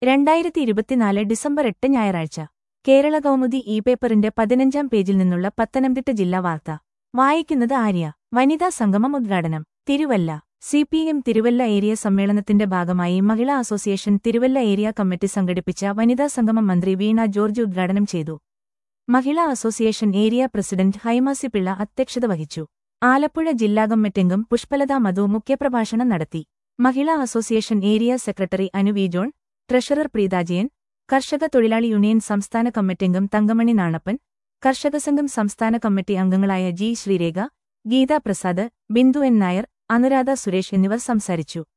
രണ്ടായിരത്തി ഇരുപത്തിനാല് ഡിസംബർ എട്ട് ഞായറാഴ്ച കേരള കൗമുദി ഇ പേപ്പറിന്റെ പതിനഞ്ചാം പേജിൽ നിന്നുള്ള പത്തനംതിട്ട ജില്ലാ വാർത്ത വായിക്കുന്നത് ആര്യ വനിതാ സംഗമം ഉദ്ഘാടനം Thiruvalla C P M Thiruvalla area സമ്മേളനത്തിന്റെ ഭാഗമായി Mahila association Thiruvalla area committee സംഘടിപ്പിച്ച വനിതാ സംഗമം മന്ത്രി വീണ ജോർജ് ഉദ്ഘാടനം ചെയ്തു Mahila association area president Haimasi Pillai അധ്യക്ഷത വഹിച്ചു ആലപ്പുഴ ജില്ലാ കമ്മിറ്റിംഗം പുഷ്പലത മധു മുഖ്യപ്രഭാഷണം നടത്തി Mahila association area secretary Anu V John treasurer Preethajayan കർഷക തൊഴിലാളി യൂണിയൻ സംസ്ഥാന കമ്മിറ്റിംഗം തങ്കമണി നാണപ്പൻ കർഷക സംഘം സംസ്ഥാന കമ്മിറ്റി അംഗങ്ങളായ ജി ശ്രീരേഖ ഗീതാ പ്രസാദ് ബിന്ദു എൻ നായർ അനുരാധ സുരേഷ് എന്നിവർ സംസാരിച്ചു